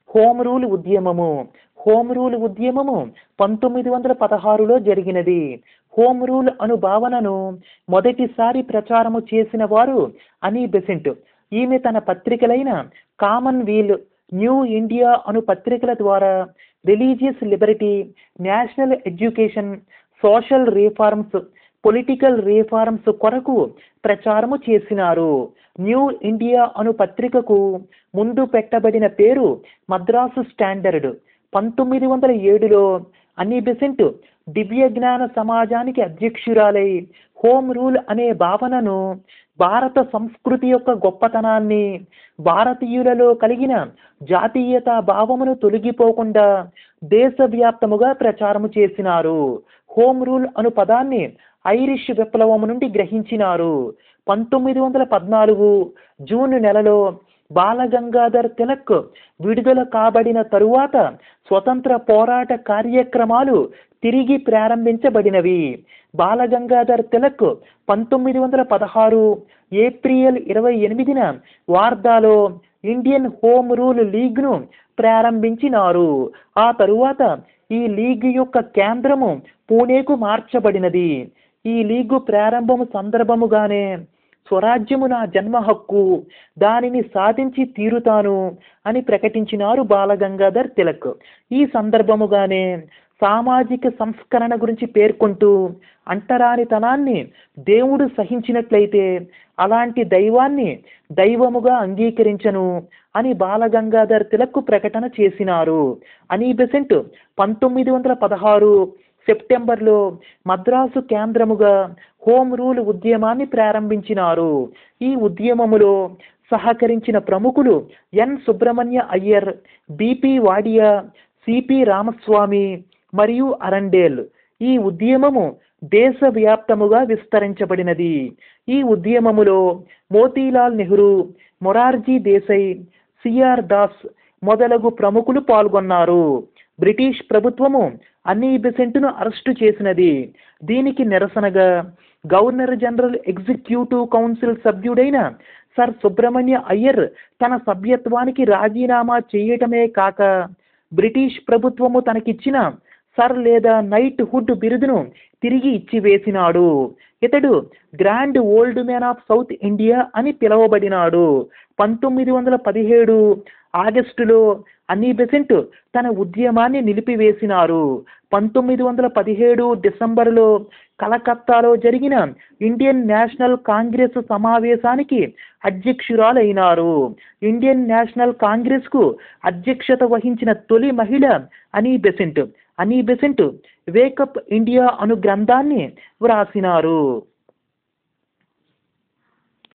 home rule ఉద్యమము home rule ఉద్యమము పంతొమ్మిది వందల పదహారులో జరిగినది హోమ్ రూల్ అను భావనను మొదటిసారి ప్రచారము చేసిన వారు అనీ బెసెంట్ ఈమె తన పత్రికలైన కామన్ వీల్ న్యూ ఇండియా అను పత్రికల ద్వారా religious liberty national education social reforms political reforms కొరకు ప్రచారము చేసినారు న్యూ ఇండియా అను పత్రికకు ముందు పెట్టబడిన పేరు మద్రాసు స్టాండర్డ్ పంతొమ్మిది వందల ఏడులో అన్నీ బెసెంట్ దివ్య జ్ఞాన సమాజానికి అధ్యక్షురాలై హోమ్ రూల్ అనే భావనను భారత సంస్కృతి యొక్క గొప్పతనాన్ని భారతీయులలో కలిగిన జాతీయత భావమును తొలగిపోకుండా దేశవ్యాప్తముగా ప్రచారము చేసినారు హోమ్ రూల్ అను పదాన్ని ఐరిష్ విప్లవము నుండి గ్రహించినారు పంతొమ్మిది వందల పద్నాలుగు జూన్ నెలలో బాలగంగాధర్ తిలక్ విడుదల కాబడిన తరువాత స్వతంత్ర పోరాట కార్యక్రమాలు తిరిగి ప్రారంభించబడినవి బాలగంగాధర్ తిలక్ పంతొమ్మిది వందల పదహారు ఏప్రిల్ ఇరవై ఎనిమిదిన వార్దాలో ఇండియన్ హోమ్ రూల్ లీగ్ను ప్రారంభించినారు ఆ తరువాత ఈ లీగ్ యొక్క కేంద్రము పూణేకు మార్చబడినది ఈ లీగు ప్రారంభము సందర్భముగానే స్వరాజ్యము నా జన్మ హక్కు దానిని సాధించి తీరుతాను అని ప్రకటించినారు బాలగంగాధర్ తిలక్ ఈ సందర్భముగానే సామాజిక సంస్కరణ గురించి పేర్కొంటూ అంటరానితనాన్ని దేవుడు సహించినట్లయితే అలాంటి దైవాన్ని దైవముగా అంగీకరించను అని బాలగంగాధర్ తిలక్ ప్రకటన చేసినారు అని బెసెంట్ పంతొమ్మిది వందల పదహారు సెప్టెంబర్లో మద్రాసు కేంద్రముగా హోమ్ రూల్ ఉద్యమాన్ని ప్రారంభించినారు ఈ ఉద్యమములో సహకరించిన ప్రముఖులు N Subramania Iyer B P Wadia C P Ramaswami మరియు అరండేల్ ఈ ఉద్యమము దేశవ్యాప్తముగా విస్తరించబడినది ఈ ఉద్యమములో మోతీలాల్ నెహ్రూ మొరార్జీ దేశాయ్ సిఆర్ దాస్ మొదలగు ప్రముఖులు పాల్గొన్నారు బ్రిటిష్ ప్రభుత్వము అన్నీ బెసెంట్ను అరెస్టు చేసినది దీనికి నిరసనగా గవర్నర్ జనరల్ ఎగ్జిక్యూటివ్ కౌన్సిల్ సభ్యుడైన సర్ సుబ్రహ్మణ్య అయ్యర్ తన సభ్యత్వానికి రాజీనామా చేయటమే కాక బ్రిటిష్ ప్రభుత్వము తనకిచ్చిన సర్ లేదా నైట్ హుడ్ బిరుదును తిరిగి ఇచ్చివేసినాడు ఇతడు grand old man of South India అని పిలువబడినాడు పంతొమ్మిది వందల పదిహేడు ఆగస్టులో అన్నీ బెసెంట్ తన ఉద్యమాన్ని నిలిపివేసినారు పంతొమ్మిది వందల పదిహేడు డిసెంబర్లో కలకత్తాలో జరిగిన ఇండియన్ నేషనల్ కాంగ్రెస్ సమావేశానికి అధ్యక్షురాలైనారు ఇండియన్ నేషనల్ కాంగ్రెస్కు అధ్యక్షత వహించిన తొలి మహిళ అనీ బెసెంట్ అనీ బెసెంట్ వేకప్ ఇండియా అను గ్రంథాన్ని వ్రాసినారు